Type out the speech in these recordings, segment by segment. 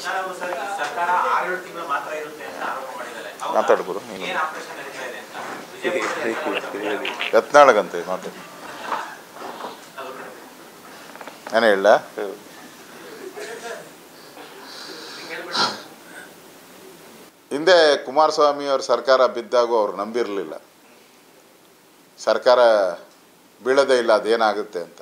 Yatnal sir ಈ ಸರ್ಕಾರ ಆರೇಳು ತಿಂಗಳು ಮಾತ್ರ ಇರುತ್ತೆ ಅಂತ ಆರೋಪ ಮಾಡಿದ್ದಾರೆ ಹೌದಾ? ಮಾತಾಡ್ಬೋದು ನೀನು. ಏನ್ ಆಪರೇಷನ್ ನಡೀತಾ ಇದೆ ಅಂತ ವಿಜಯಪುರದಲ್ಲಿ ಯತ್ನಾಳ್ ಅವ್ರ ಬಗ್ಗೆ ಯತ್ನಾಳಗಂತೆ ಮಾತಾಡಿ ಅದು ಕಡೆ. ನಾನು ಹೇಳ ಹಿಂದೆ ಕುಮಾರಸ್ವಾಮಿ ಅವ್ರ ಸರ್ಕಾರ ಬಿದ್ದಾಗೂ ಅವ್ರು ನಂಬಿರಲಿಲ್ಲ ಸರ್ಕಾರ ಬೀಳದೇ ಇಲ್ಲ ಅದೇನಾಗುತ್ತೆ ಅಂತ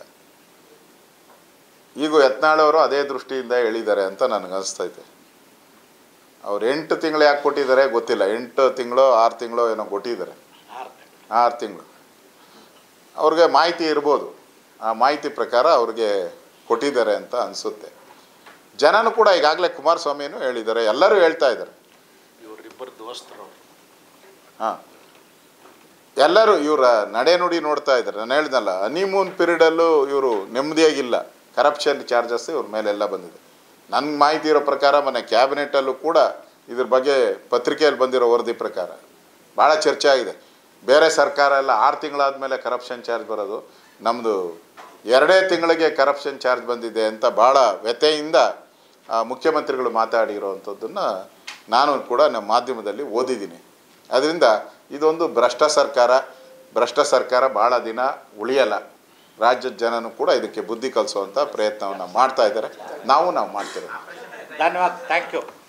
ಈಗ ಯತ್ನಾಳವರು ಅದೇ ದೃಷ್ಟಿಯಿಂದ ಹೇಳಿದ್ದಾರೆ ಅಂತ ನನಗೆ ಅನಿಸ್ತೈತೆ ಅವ್ರು ಎಂಟು ತಿಂಗಳು ಯಾಕೆ ಕೊಟ್ಟಿದ್ದಾರೆ ಗೊತ್ತಿಲ್ಲ ಎಂಟು ತಿಂಗಳು ಆರು ತಿಂಗಳು ಏನೋ ಕೊಟ್ಟಿದ್ದಾರೆ ಆರು ತಿಂಗಳು ಅವ್ರಿಗೆ ಮಾಹಿತಿ ಇರ್ಬೋದು ಆ ಮಾಹಿತಿ ಪ್ರಕಾರ ಅವ್ರಿಗೆ ಕೊಟ್ಟಿದ್ದಾರೆ ಅಂತ ಅನಿಸುತ್ತೆ ಜನನೂ ಕೂಡ ಈಗಾಗಲೇ ಕುಮಾರಸ್ವಾಮಿನೂ ಹೇಳಿದ್ದಾರೆ ಎಲ್ಲರೂ ಹೇಳ್ತಾ ಇದ್ದಾರೆ ಇವರಿಬ್ಬರು ದೋಸ್ತರು ಹಾಂ ಎಲ್ಲರೂ ಇವರ ನಡೆನುಡಿ ನೋಡ್ತಾ ಇದ್ದಾರೆ ನಾನು ಹೇಳ್ದಲ್ಲ ಹನಿಮೂನ್ ಪೀರಿಯಡಲ್ಲೂ ಇವರು ನೆಮ್ಮದಿಯಾಗಿಲ್ಲ ಕರಪ್ಷನ್ ಚಾರ್ಜಸ್ ಇವ್ರ ಮೇಲೆಲ್ಲ ಬಂದಿದೆ ನನಗೆ ಮಾಹಿತಿ ಇರೋ ಪ್ರಕಾರ ಮೊನ್ನೆ ಕ್ಯಾಬಿನೆಟಲ್ಲೂ ಕೂಡ ಇದ್ರ ಬಗ್ಗೆ ಪತ್ರಿಕೆಯಲ್ಲಿ ಬಂದಿರೋ ವರದಿ ಪ್ರಕಾರ ಭಾಳ ಚರ್ಚೆ ಆಗಿದೆ ಬೇರೆ ಸರ್ಕಾರ ಎಲ್ಲ ಆರು ತಿಂಗಳಾದಮೇಲೆ ಕರಪ್ಷನ್ ಚಾರ್ಜ್ ಬರೋದು ನಮ್ಮದು ಎರಡೇ ತಿಂಗಳಿಗೆ ಕರಪ್ಷನ್ ಚಾರ್ಜ್ ಬಂದಿದೆ ಅಂತ ಭಾಳ ವ್ಯಥೆಯಿಂದ ಆ, ಮುಖ್ಯಮಂತ್ರಿಗಳು ಮಾತಾಡಿರೋವಂಥದ್ದನ್ನು ನಾನು ಕೂಡ ನಮ್ಮ ಮಾಧ್ಯಮದಲ್ಲಿ ಓದಿದ್ದೀನಿ ಅದರಿಂದ ಇದೊಂದು ಭ್ರಷ್ಟ ಸರ್ಕಾರ ಭ್ರಷ್ಟ ಸರ್ಕಾರ ಭಾಳ ದಿನ ಉಳಿಯಲ್ಲ ರಾಜ್ಯದ ಜನನೂ ಕೂಡ ಇದಕ್ಕೆ ಬುದ್ಧಿ ಕಲಿಸುವಂಥ ಪ್ರಯತ್ನವನ್ನು ಮಾಡ್ತಾ ಇದ್ದಾರೆ ನಾವು ನಾವು ಮಾಡ್ತಿರೋದು ಧನ್ಯವಾದ ಥ್ಯಾಂಕ್ ಯು